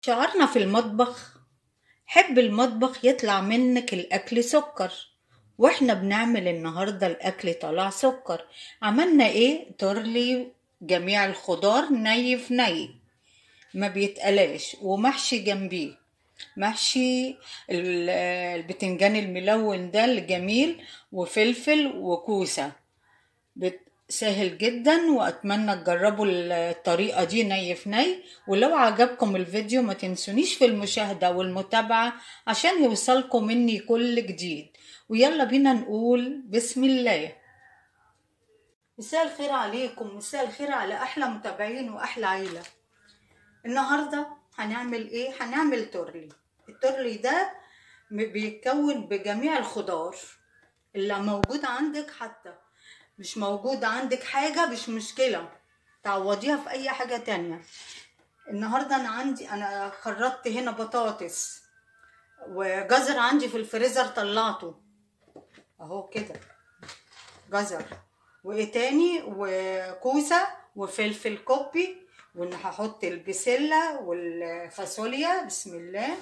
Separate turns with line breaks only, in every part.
شعارنا في المطبخ حب المطبخ يطلع منك الأكل سكر واحنا بنعمل النهاردة الأكل طلع سكر عملنا ايه ترلي جميع الخضار ني في ني ما بيتقلاش ومحشي جنبيه محشي ال- البتنجان الملون ده الجميل وفلفل وكوسة بت- سهل جدا واتمنى تجربوا الطريقة دي ني في ني ولو عجبكم الفيديو ما تنسونيش في المشاهدة والمتابعة عشان يوصلكم مني كل جديد ويلا بينا نقول بسم الله مساء الخير عليكم مساء الخير على احلى متابعين واحلى عيلة النهاردة هنعمل ايه هنعمل تورلي التورلي ده م- بيتكون بجميع الخضار اللي موجود عندك حتى مش موجود عندك حاجة مش مشكلة تعوضيها في اي حاجة تانية النهاردة انا عندي انا خرطت هنا بطاطس وجزر عندي في الفريزر طلعته اهو كده جزر وايه تاني وكوسة وفلفل كوبي وان هحط البسلة والفاصوليا بسم الله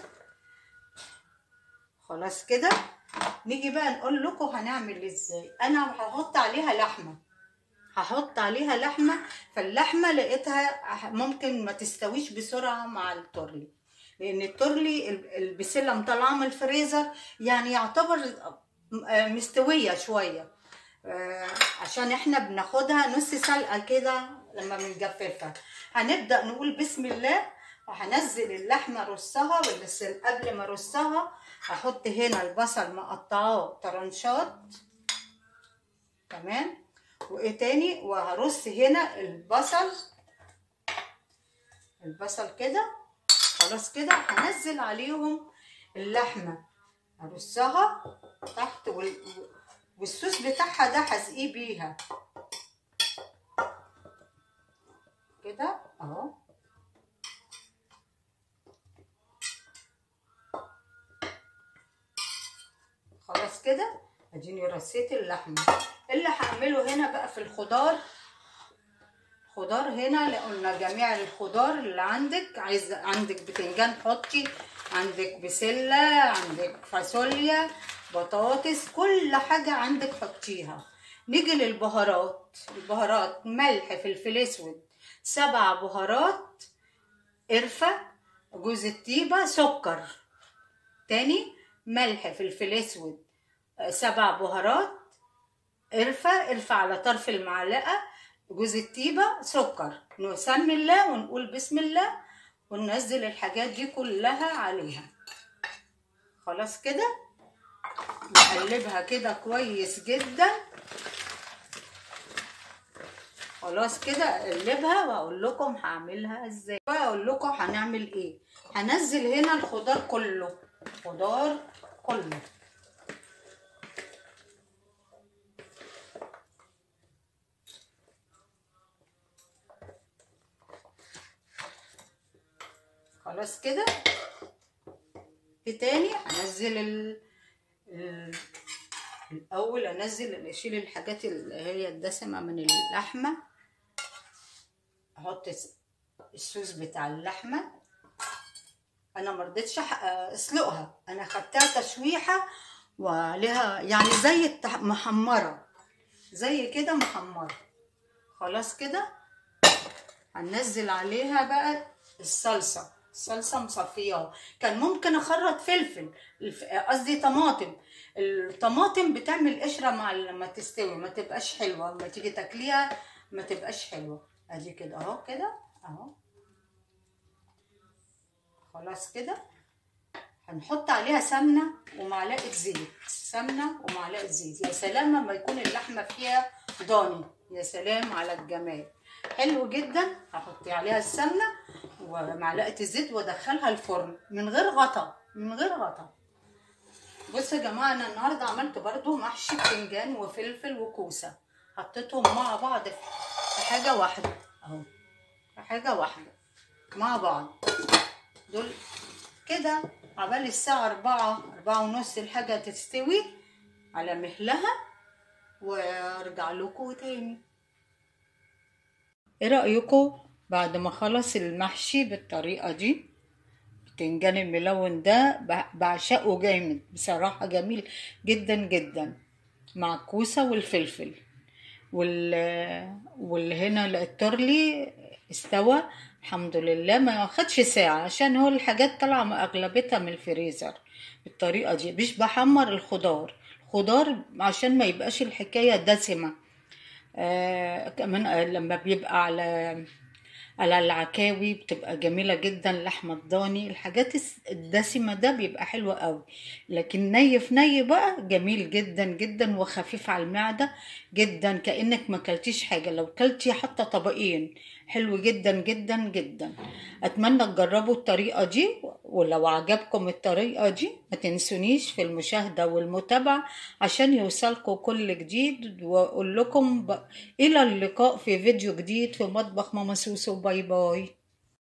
خلاص كده نيجي بقى نقول لكم هنعمل ازاي انا هحط عليها لحمه هحط عليها لحمه فاللحمه لقيتها ممكن ما تستويش بسرعه مع التورلي لان التورلي البسله مطلعه من الفريزر يعني يعتبر آه، مستويه شويه آه، عشان احنا بناخدها نص سلقه كده لما بنجففها هنبدا نقول بسم الله وهنزل اللحمه رصها بس قبل ما ارصها هحط هنا البصل مقطعاه طرنشات تمام وايه تاني وهرص هنا البصل البصل كده خلاص كده هنزل عليهم اللحمه هرصها تحت وال... والصوص بتاعها ده هسقيه بيها كده اهو خلاص كده اديني رصيت اللحمه اللي هعمله هنا بقى في الخضار خضار هنا لا قلنا جميع الخضار اللي عندك عايز عندك بتنجان حطي عندك بسله عندك فاصوليا بطاطس كل حاجه عندك حطيها نيجي للبهارات البهارات ملح فلفل اسود سبع بهارات قرفه جوز الطيبه سكر تاني ملح فلفل اسود آه، سبع بهارات قرفة قرفة على طرف المعلقة جوز الطيبة سكر نسمي الله ونقول بسم الله وننزل الحاجات دي كلها عليها خلاص كده نقلبها كده كويس جدا خلاص كده اقلبها واقول لكم هعملها ازاي واقول لكم هنعمل ايه هنزل هنا الخضار كله خضار كله خلاص كده في تاني هنزل ال... ال... الاول انزل اشيل الحاجات اللي هي الدسمه من اللحمه احط الس- الصوص بتاع اللحمه انا مرضتش أح- اسلقها انا خدتها تشويحه وعليها يعني زي التح... محمره زي كده محمره خلاص كده هننزل عليها بقى الصلصه الصلصه مصفياها كان ممكن اخرط فلفل الف- قصدي طماطم الطماطم بتعمل قشره مع لما تستوي ما تبقاش حلوه لما تيجي تاكليها ما تبقاش حلوه ادي كده اهو كده اهو خلاص كده هنحط عليها سمنه ومعلقه زيت سمنه ومعلقه زيت يا سلام لما يكون اللحمه فيها ضاني يا سلام على الجمال حلو جدا هحط عليها السمنه ومعلقه الزيت وادخلها الفرن من غير غطا من غير غطا بصوا يا جماعه انا النهارده عملت برضو محشي بتنجان وفلفل وكوسه حطيتهم مع بعض في حاجه واحده اهو في حاجه واحده مع بعض دول كده عبال الساعة أربعة أربعة ونص الحاجة تستوي على مهلها وارجع لكم تاني ايه رأيكم بعد ما خلص المحشي بالطريقة دي البتنجان الملون ده ب- بعشقه جامد بصراحة جميل جدا جدا مع الكوسة والفلفل وال واللي هنا الترلي استوى الحمد لله ما خدش ساعة عشان هو الحاجات طالعة أغلبتها من الفريزر بالطريقة دي مش بحمر الخضار الخضار عشان ما يبقاش الحكاية دسمة آه كمان آه، لما بيبقى على على العكاوي بتبقى جميلة جدا لحمة الضاني الحاجات الس- الدسمة ده بيبقى حلو قوي لكن ني في ني بقى جميل جدا جدا وخفيف على المعدة جدا كأنك ما كلتيش حاجة لو كلتي حتى طبقين حلو جدا جدا جدا أتمنى تجربوا الطريقة دي ولو عجبكم الطريقة دي ما تنسونيش في المشاهدة والمتابعة عشان يوصلكم كل جديد وأقول لكم ب... إلى اللقاء في فيديو جديد في مطبخ ماما سوسو باي باي